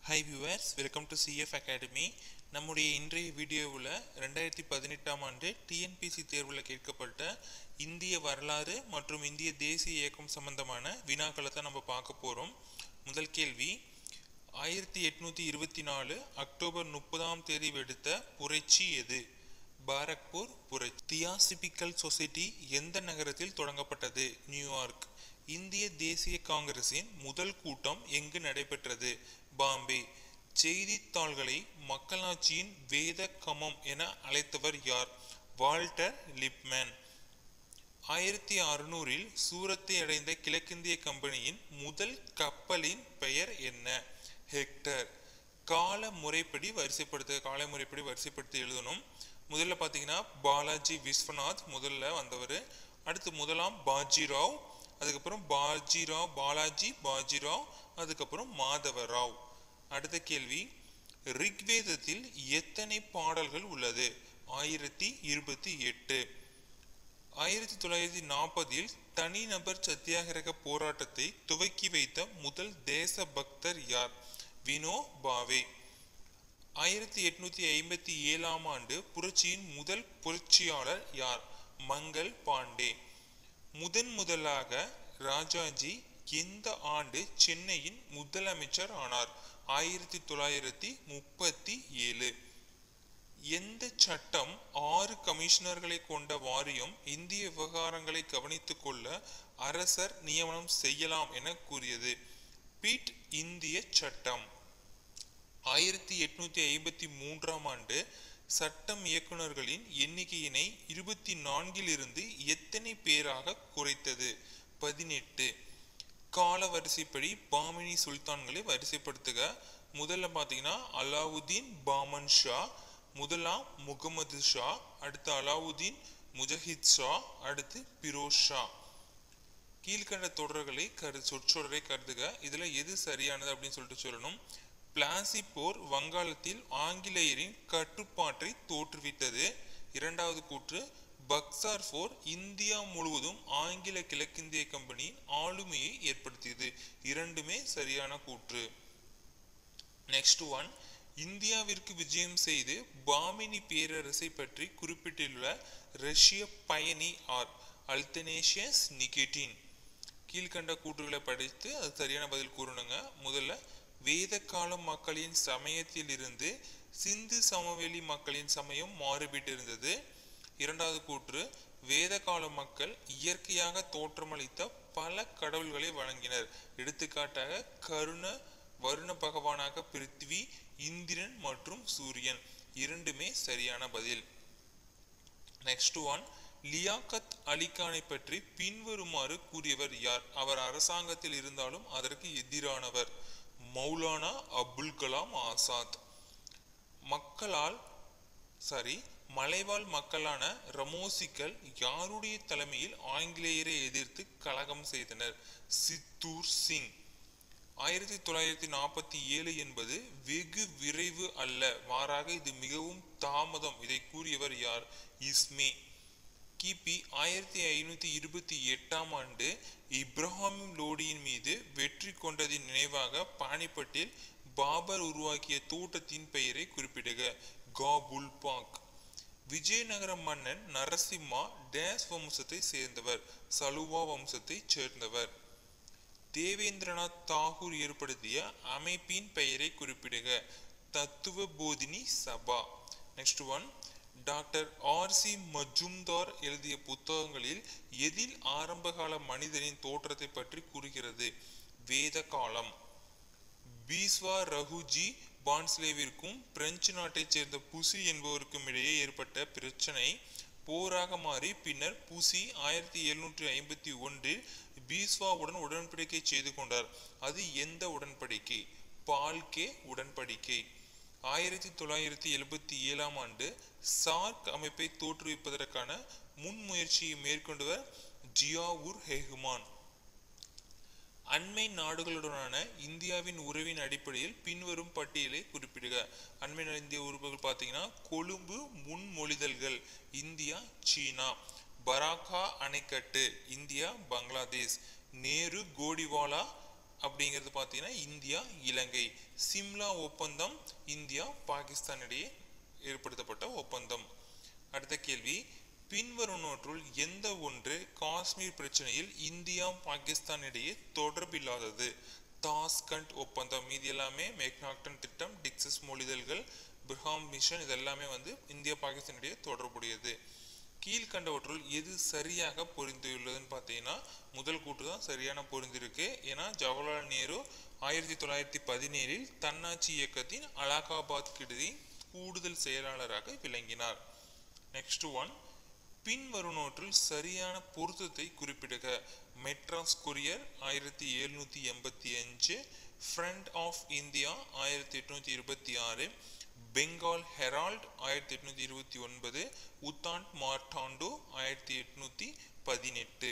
hi viewers welcome to CF academy நம்முடைய இன்றைய வீடியோவில் ரெண்டாயிரத்தி பதினெட்டாம் ஆண்டு டிஎன்பிசி தேர்வில் கேட்கப்பட்ட இந்திய வரலாறு மற்றும் இந்திய தேசிய இயக்கம் சம்பந்தமான வினாக்களை தான் நம்ம பார்க்க போகிறோம் முதல் கேள்வி ஆயிரத்தி எட்நூற்றி இருபத்தி நாலு அக்டோபர் முப்பதாம் தேதி வெடித்த புரட்சி எது பாரக்பூர் புரட்சி தியாசிபிக்கல் சொசைட்டி எந்த நகரத்தில் தொடங்கப்பட்டது நியூயார்க் இந்திய தேசிய காங்கிரசின் முதல் கூட்டம் எங்கு நடைபெற்றது பாம்பே செய்தித்தாள்களை மக்களாட்சியின் வேத கமம் என அழைத்தவர் யார் வால்டர் லிப்மேன் ஆயிரத்தி அறுநூறில் சூரத்தை அடைந்த கிழக்கிந்திய கம்பெனியின் முதல் கப்பலின் பெயர் என்ன ஹெக்டர் கால முறைப்படி வரிசைப்படுத்த கால முறைப்படி வரிசைப்படுத்தி எழுதணும் முதல்ல பார்த்தீங்கன்னா பாலாஜி விஸ்வநாத் முதல்ல வந்தவர் அடுத்து முதலாம் பாஜிராவ் அதுக்கப்புறம் பாஜிராவ் பாலாஜி பாஜிராவ் அதுக்கப்புறம் மாதவராவ் அடுத்த கேள்வி ரிக்வேதத்தில் எத்தனை பாடல்கள் உள்ளது ஆயிரத்தி இருபத்தி எட்டு ஆயிரத்தி தொள்ளாயிரத்தி நாற்பதில் தனிநபர் சத்தியாகிரக போராட்டத்தை துவக்கி வைத்த முதல் தேச பக்தர் யார் வினோ பாவே ஆயிரத்தி எட்நூத்தி ஐம்பத்தி ஏழாம் ஆண்டு புரட்சியின் முதல் புரட்சியாளர் யார் மங்கள் பாண்டே முதன் முதலாக ராஜாஜி எந்த ஆண்டு சென்னையின் முதலமைச்சர் ஆனார் ஆயிரத்தி தொள்ளாயிரத்தி முப்பத்தி ஏழு எந்த சட்டம் ஆறு கமிஷனர்களை கொண்ட வாரியம் இந்திய விவகாரங்களை கவனித்துக் கொள்ள அரசர் நியமனம் செய்யலாம் என கூறியது பீட் இந்திய சட்டம் ஆயிரத்தி எட்நூத்தி ஐம்பத்தி மூன்றாம் ஆண்டு சட்டம் இயக்குநர்களின் எண்ணிக்கையினை இருபத்தி நான்கில் இருந்து எத்தனை பேராக குறைத்தது பதினெட்டு கால வரிசைப்படி பாமினி சுல்தான்களை வரிசைப்படுத்துக முதல்ல பார்த்தீங்கன்னா அலாவுதீன் பாமன் ஷா முதலாம் முகமது ஷா அடுத்து அலாவுதீன் முஜஹித் ஷா அடுத்து பிரோஸ் ஷா கீழ்கண்ட தொடர்களை கரு சொற்றொடரை கருதுக இதுல எது சரியானது அப்படின்னு சொல்லிட்டு சொல்லணும் பிளாசி போர் வங்காளத்தில் ஆங்கிலேயரின் கட்டுப்பாட்டை தோற்றுவித்தது இரண்டாவது கூற்று பக்சார் போர் இந்தியா முழுவதும் ஆங்கில கிழக்கிந்திய கம்பெனியின் ஆளுமையை ஏற்படுத்தியது இரண்டுமே சரியான கூற்று நெக்ஸ்ட் ஒன் இந்தியாவிற்கு விஜயம் செய்து பாமினி பேரரசை பற்றி குறிப்பிட்டுள்ள ரஷ்ய பயணி ஆர் அல்தனேஷியஸ் நிகேட்டின் கீழ்கண்ட கூற்றுகளை படித்து அது சரியான பதில் கூறணுங்க முதல்ல வேத கால மக்களின் சமயத்தில் இருந்து சிந்து சமவெளி மக்களின் சமயம் மாறுபட்டு இருந்தது இரண்டாவது கூற்று வேத கால மக்கள் இயற்கையாக தோற்றமளித்த பல கடவுள்களை வழங்கினர் எடுத்துக்காட்டாக கருண வருண பகவானாக பிருத்வி இந்திரன் மற்றும் சூரியன் இரண்டுமே சரியான பதில் நெக்ஸ்ட் ஒன் லியாக்கத் அலிகானை பற்றி பின்வருமாறு கூறியவர் யார் அவர் அரசாங்கத்தில் இருந்தாலும் அதற்கு எதிரானவர் மௌலானா அபுல் கலாம் ஆசாத் மக்களால் சாரி மலைவாழ் மக்களான ரமோசிக்கள் யாருடைய தலைமையில் ஆங்கிலேயரை எதிர்த்து கலகம் செய்தனர் சித்தூர் சிங் ஆயிரத்தி தொள்ளாயிரத்தி நாற்பத்தி ஏழு என்பது வெகு விரைவு அல்ல மாறாக இது மிகவும் தாமதம் இதை கூறியவர் யார் இஸ்மே கிபி ஆயிரத்தி ஐநூத்தி இருபத்தி எட்டாம் ஆண்டு இப்ராஹிம் லோடியின் மீது வெற்றி கொண்டதின் நினைவாக பானிப்பட்டில் பாபர் உருவாக்கிய தோட்டத்தின் பெயரை குறிப்பிடுக காபுல் பாக் விஜயநகர மன்னன் நரசிம்மா டேஸ் வம்சத்தை சேர்ந்தவர் சலுவா வம்சத்தை சேர்ந்தவர் தேவேந்திரநாத் தாகூர் ஏற்படுத்திய அமைப்பின் பெயரை குறிப்பிடுக Tattva Bodhini Sabha next one doctor R C Majumdar எழுதிய புத்தகங்களில் எதில் ஆரம்பகால மனிதனின் தோற்றத்தை பற்றி கூறுகிறது வேத காலம் பீஸ்வா ரகுஜி பான்ஸ்லேவிற்கும் பிரெஞ்சு நாட்டைச் சேர்ந்த புசி என்பவருக்கும் இடையே ஏற்பட்ட பிரச்சனை போராக மாறி பின்னர் புசி ஆயிரத்தி எழுநூற்றி ஐம்பத்தி ஒன்றில் பீஸ்வாவுடன் உடன்படிக்கை செய்து கொண்டார் அது எந்த உடன்படிக்கை பால்கே உடன்படிக்கை ஆயிரத்தி தொள்ளாயிரத்தி எழுபத்தி ஏழாம் ஆண்டு சார்க் அமைப்பை தோற்றுவிப்பதற்கான முன்முயற்சியை மேற்கொண்டவர் ஜியாவுர் ஹெஹ்மான் அண்மை நாடுகளுடனான இந்தியாவின் உறவின் அடிப்படையில் பின்வரும் பட்டியலை குறிப்பிடுக அண்மை இந்திய உறுப்புகள் பார்த்தீங்கன்னா கொழும்பு முன்மொழிதல்கள் இந்தியா சீனா பராக்கா அணைக்கட்டு இந்தியா பங்களாதேஷ் நேரு கோடிவாலா அப்படிங்கிறது பார்த்தீங்கன்னா இந்தியா இலங்கை சிம்லா ஒப்பந்தம் இந்தியா பாகிஸ்தான் இடையே ஏற்படுத்தப்பட்ட ஒப்பந்தம் அடுத்த கேள்வி பின்வருவனவற்றுள் எந்த ஒன்று காஷ்மீர் பிரச்சனையில் இந்தியா பாகிஸ்தான் இடையே தொடர்பில்லாதது தாஸ்கண்ட் ஒப்பந்தம் இது எல்லாமே மெக்னாக்டன் திட்டம் டிக்சஸ் மொழிதல்கள் பிர்ஹாம் மிஷன் இது எல்லாமே வந்து இந்தியா பாகிஸ்தான் இடையே தொடர்புடையது கீழ்கண்டவற்றுள் எது சரியாக பொருந்தியுள்ளதுன்னு பார்த்தீங்கன்னா முதல் கூட்டு தான் சரியான பொருந்திருக்கு ஏன்னா ஜவஹர்லால் நேரு ஆயிரத்தி தொள்ளாயிரத்தி பதினேழில் தன்னாட்சி இயக்கத்தின் அலகாபாத் கிடுதி கூடுதல் செயலாளராக விளங்கினார் நெக்ஸ்ட் ஒன் பின்வருவனவற்றுள் சரியான பொருத்தத்தை குறிப்பிடுக மெட்ராஸ் கொரியர் ஆயிரத்தி எழுநூற்றி எண்பத்தி அஞ்சு ஃப்ரண்ட் ஆஃப் இந்தியா ஆயிரத்தி எட்நூற்றி இருபத்தி ஆறு பெங்கால் ஹெரால்ட் ஆயிரத்தி எட்நூற்றி இருபத்தி ஒன்பது உத்தாண்ட் மார்டாண்டோ ஆயிரத்தி எட்நூற்றி பதினெட்டு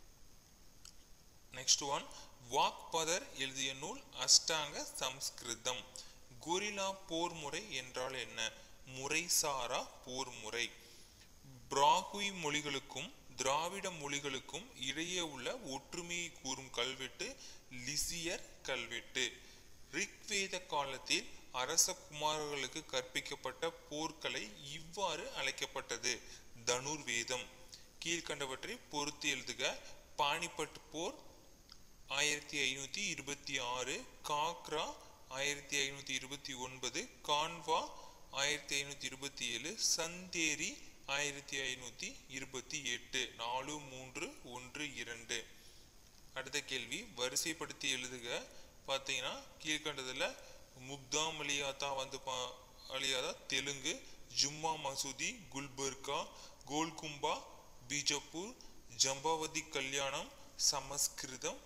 நெக்ஸ்ட் ஒன் வாக்பதர் எழுதிய நூல் அஷ்டாங்க சம்ஸ்கிருதம் கொரில்லா போர் முறை என்றால் என்ன முறைசாரா போர் முறை பிராகுய் மொழிகளுக்கும் திராவிட மொழிகளுக்கும் இடையே உள்ள ஒற்றுமையை கூறும் கல்வெட்டு லிசியர் கல்வெட்டு ரிக்வேத காலத்தில் அரச குமாரர்களுக்கு கற்பிக்கப்பட்ட போர்க்கலை இவ்வாறு அழைக்கப்பட்டது தனுர்வேதம் கீழ்கண்டவற்றை பொறுத்து எழுதுக பானிபட் போர் ஆயிரத்தி ஐநூத்தி இருபத்தி ஆறு காக்ரா ஆயிரத்தி ஐநூத்தி இருபத்தி ஒன்பது கான்வா ஆயிரத்தி ஐநூத்தி இருபத்தி ஏழு சந்தேரி ஆயிரத்தி ஐநூத்தி இருபத்தி எட்டு நாலு மூன்று ஒன்று இரண்டு அடுத்த கேள்வி வரிசைப்படுத்தி எழுதுக பார்த்தீங்கன்னா கீழ்கண்டதுல முக்தாம் அலியாத்தா வந்து பா அலியாதா தெலுங்கு ஜும்மா மசூதி குல்பர்கா கோல்கும்பா பீஜப்பூர் ஜம்பாவதி கல்யாணம் சமஸ்கிருதம்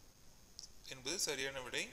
என்பது சரியான விடை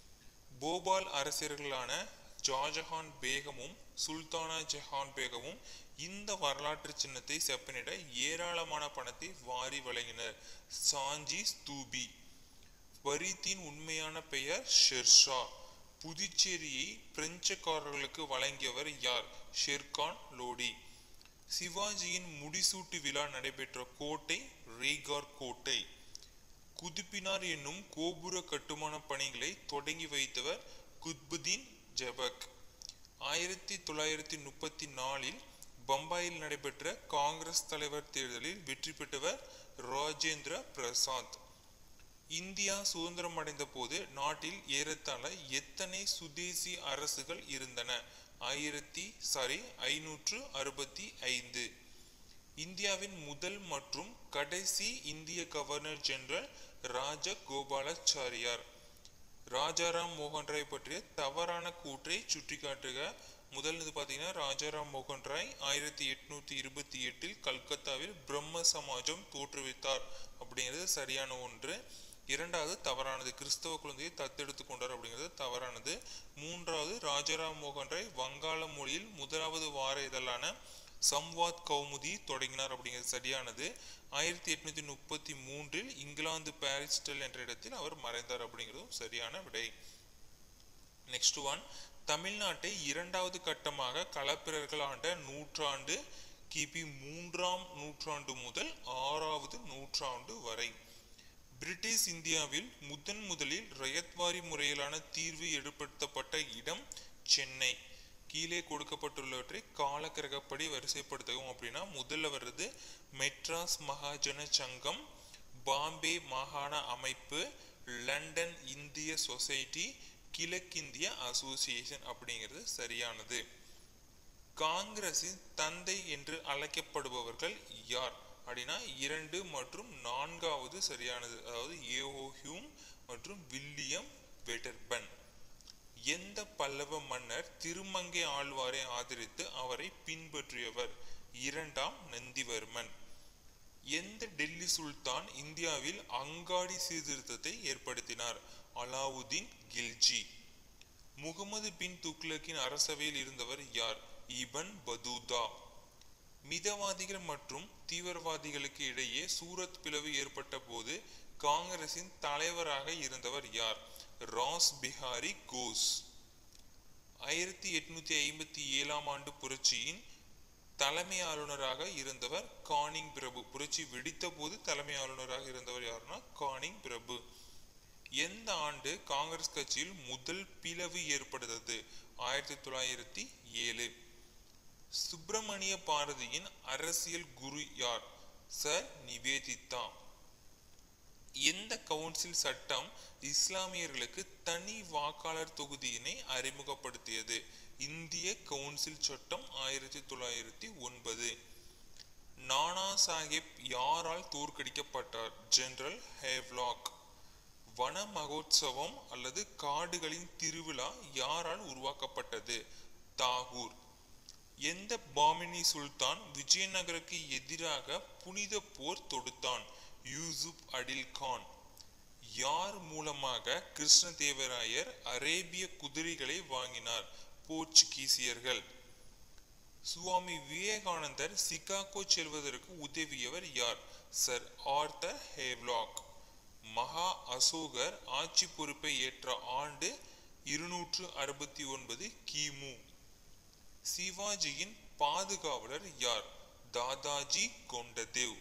போபால் அரசர்களான ஷாஜஹான் பேகமும் சுல்தானா ஜஹான் பேகமும் இந்த வரலாற்று சின்னத்தை செப்பனிட ஏராளமான பணத்தை வாரி வழங்கினர் சாஞ்சி ஸ்தூபி பரீத்தின் உண்மையான பெயர் ஷெர்ஷா புதுச்சேரியை பிரெஞ்சுக்காரர்களுக்கு வழங்கியவர் யார் ஷெர்கான் லோடி சிவாஜியின் முடிசூட்டு விழா நடைபெற்ற கோட்டை ரேகார் கோட்டை குதுப்பினார் என்னும் கோபுர கட்டுமான பணிகளை தொடங்கி வைத்தவர் குத்புதீன் ஜபக் ஆயிரத்தி தொள்ளாயிரத்தி முப்பத்தி நாலில் பம்பாயில் நடைபெற்ற காங்கிரஸ் தலைவர் தேர்தலில் வெற்றி பெற்றவர் ராஜேந்திர பிரசாத் இந்தியா சுதந்திரம் அடைந்த போது நாட்டில் ஏறத்தாழ எத்தனை சுதேசி அரசுகள் இருந்தன ஆயிரத்தி சாரி ஐநூற்று அறுபத்தி ஐந்து இந்தியாவின் முதல் மற்றும் கடைசி இந்திய கவர்னர் ஜெனரல் ராஜ கோபாலாச்சாரியார் ராஜாராம் மோகன் ராய் பற்றிய தவறான கூற்றை சுட்டிக்காட்டுக முதல் இது பார்த்தீங்கன்னா ராஜாராம் மோகன் ராய் ஆயிரத்தி எட்நூத்தி இருபத்தி எட்டில் கல்கத்தாவில் பிரம்ம சமாஜம் தோற்றுவித்தார் அப்படிங்கிறது சரியான ஒன்று இரண்டாவது தவறானது கிறிஸ்தவ குழந்தையை தத்தெடுத்து கொண்டார் அப்படிங்கிறது தவறானது மூன்றாவது ராஜாராம் மோகன் ராய் வங்காள மொழியில் முதலாவது வார இதழான சம்வாத் கௌமுதி தொடங்கினார் அப்படிங்கிறது சரியானது ஆயிரத்தி எட்நூத்தி முப்பத்தி மூன்றில் இங்கிலாந்து பாரிஸ்டல் என்ற இடத்தில் அவர் மறைந்தார் அப்படிங்கிறதும் சரியான விடை நெக்ஸ்ட் ஒன் தமிழ்நாட்டை இரண்டாவது கட்டமாக களப்பிரர்கள் ஆண்ட நூற்றாண்டு கிபி மூன்றாம் நூற்றாண்டு முதல் ஆறாவது நூற்றாண்டு வரை பிரிட்டிஷ் இந்தியாவில் முதன் முதலில் ரயத்வாரி முறையிலான தீர்வு ஏற்படுத்தப்பட்ட இடம் சென்னை கீழே கொடுக்கப்பட்டுள்ளவற்றை காலக்கிரகப்படி வரிசைப்படுத்தவும் அப்படின்னா முதல்ல வர்றது மெட்ராஸ் மகாஜன சங்கம் பாம்பே மாகாண அமைப்பு லண்டன் இந்திய சொசைட்டி கிழக்கிந்திய அசோசியேஷன் அப்படிங்கிறது சரியானது காங்கிரசின் தந்தை என்று அழைக்கப்படுபவர்கள் யார் அப்படின்னா இரண்டு மற்றும் நான்காவது சரியானது அதாவது ஏஓ ஹியூம் மற்றும் வில்லியம் வெட்டர்பன் எந்த பல்லவ மன்னர் திருமங்கை ஆழ்வாரை ஆதரித்து அவரை பின்பற்றியவர் இரண்டாம் நந்திவர்மன் எந்த டெல்லி சுல்தான் இந்தியாவில் அங்காடி சீர்திருத்தத்தை ஏற்படுத்தினார் அலாவுதீன் கில்ஜி முகமது பின் துக்ளக்கின் அரசவையில் இருந்தவர் யார் இபன் பதூதா மிதவாதிகள் மற்றும் தீவிரவாதிகளுக்கு இடையே சூரத் பிளவு ஏற்பட்ட போது காங்கிரசின் தலைவராக இருந்தவர் யார் ராஸ் பிஹாரி கோஸ் ஆயிரத்தி எட்நூத்தி ஐம்பத்தி ஏழாம் ஆண்டு புரட்சியின் தலைமை ஆளுநராக இருந்தவர் கானிங் பிரபு புரட்சி வெடித்த போது தலைமை ஆளுநராக இருந்தவர் யாருன்னா கானிங் பிரபு எந்த ஆண்டு காங்கிரஸ் கட்சியில் முதல் பிளவு ஏற்படுகிறது ஆயிரத்தி தொள்ளாயிரத்தி ஏழு சுப்பிரமணிய பாரதியின் அரசியல் குரு யார் சர் நிவேதிதா எந்த கவுன்சில் சட்டம் இஸ்லாமியர்களுக்கு தனி வாக்காளர் தொகுதியினை அறிமுகப்படுத்தியது இந்திய கவுன்சில் சட்டம் ஆயிரத்தி தொள்ளாயிரத்தி ஒன்பது நானா சாஹிப் யாரால் தோற்கடிக்கப்பட்டார் ஜெனரல் ஹேவ்லாக் வன மகோத்சவம் அல்லது காடுகளின் திருவிழா யாரால் உருவாக்கப்பட்டது தாகூர் எந்த பாமினி சுல்தான் விஜயநகருக்கு எதிராக புனித போர் தொடுத்தான் யூசுப் அடில் கான் யார் மூலமாக கிருஷ்ணதேவராயர் அரேபிய குதிரைகளை வாங்கினார் போர்ச்சுகீசியர்கள் சுவாமி விவேகானந்தர் சிகாகோ செல்வதற்கு உதவியவர் யார் சர் ஆர்தர் ஹேவ்லாக் மகா அசோகர் ஆட்சி பொறுப்பை ஏற்ற ஆண்டு இருநூற்று அறுபத்தி ஒன்பது கிமு சிவாஜியின் பாதுகாவலர் யார் தாதாஜி கொண்டதேவ்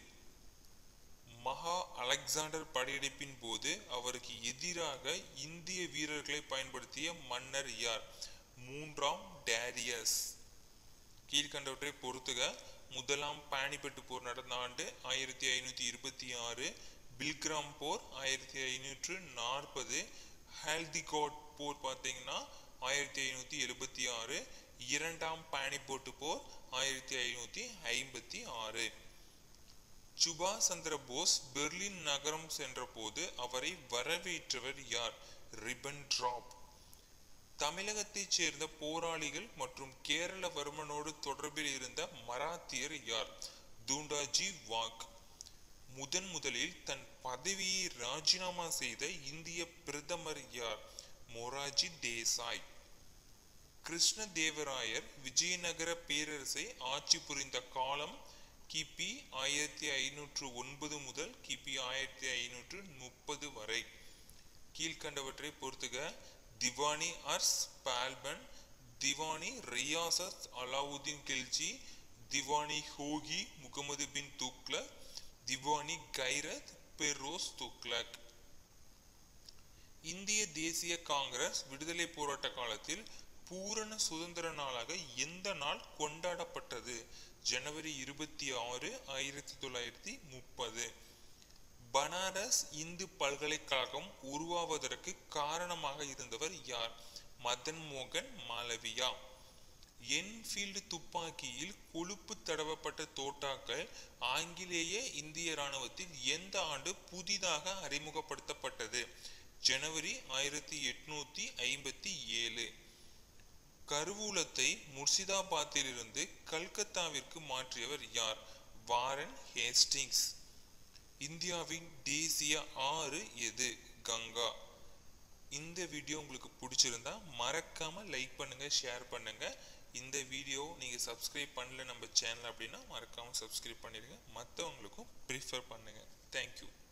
மகா அலெக்சாண்டர் படையெடுப்பின் போது அவருக்கு எதிராக இந்திய வீரர்களை பயன்படுத்திய மன்னர் யார் மூன்றாம் டேரியஸ் கீழ்கண்டவற்றை பொறுத்துக முதலாம் பானிபட்டு போர் நடந்த ஆண்டு ஆயிரத்தி ஐநூத்தி இருபத்தி ஆறு பில்கிராம் போர் ஆயிரத்தி ஐநூற்று நாற்பது ஹால்திகோட் போர் பார்த்தீங்கன்னா ஆயிரத்தி ஐநூத்தி எழுபத்தி ஆறு இரண்டாம் பானிபோட்டு போர் ஆயிரத்தி ஐநூத்தி ஐம்பத்தி ஆறு சுபாஷ் சந்திர போஸ் பெர்லின் நகரம் சென்றபோது அவரை வரவேற்றவர் யார் ரிபன் டிராப் தமிழகத்தைச் சேர்ந்த போராளிகள் மற்றும் கேரளவர்மனோடு தொடர்பில் இருந்த மராத்தியர் யார் தூண்டாஜி வாக் முதன் முதலில் தன் பதவியை ராஜினாமா செய்த இந்திய பிரதமர் யார் மொராஜி தேசாய் கிருஷ்ணதேவராயர் விஜயநகர பேரரசை ஆட்சி புரிந்த காலம் கிபி ஆயிரத்தி ஐநூற்று ஒன்பது முதல் கிபி ஆயிரத்தி ஐநூற்று முப்பது வரை கீழ்கண்டவற்றை பொறுத்துக திவானி அர்ஸ் பால்பன் திவானி ரியாசத் அலாவுதீன் கில்ஜி திவானி ஹோகி முகமது பின் துக்லக் திவானி கைரத் பெரோஸ் துக்லக் இந்திய தேசிய காங்கிரஸ் விடுதலை போராட்ட காலத்தில் பூரண சுதந்திர நாளாக எந்த நாள் கொண்டாடப்பட்டது ஜனவரி இருபத்தி ஆறு ஆயிரத்தி தொள்ளாயிரத்தி முப்பது பனாரஸ் இந்து பல்கலைக்கழகம் உருவாவதற்கு காரணமாக இருந்தவர் யார் மதன் மோகன் மாலவியா என்ஃபீல்டு துப்பாக்கியில் கொழுப்பு தடவப்பட்ட தோட்டாக்கள் ஆங்கிலேய இந்திய இராணுவத்தில் எந்த ஆண்டு புதிதாக அறிமுகப்படுத்தப்பட்டது ஜனவரி ஆயிரத்தி எட்நூத்தி ஐம்பத்தி ஏழு கருவூலத்தை முர்சிதாபாத்திலிருந்து கல்கத்தாவிற்கு மாற்றியவர் யார் வாரன் ஹேஸ்டிங்ஸ் இந்தியாவின் தேசிய ஆறு எது கங்கா இந்த வீடியோ உங்களுக்கு பிடிச்சிருந்தா மறக்காம லைக் பண்ணுங்க ஷேர் பண்ணுங்க இந்த வீடியோ நீங்க சப்ஸ்கிரைப் பண்ணல நம்ம சேனல் அப்படின்னா மறக்காம சப்ஸ்கிரைப் பண்ணிடுங்க மற்றவங்களுக்கும் ப்ரிஃபர் பண்ணுங்க தேங்க்யூ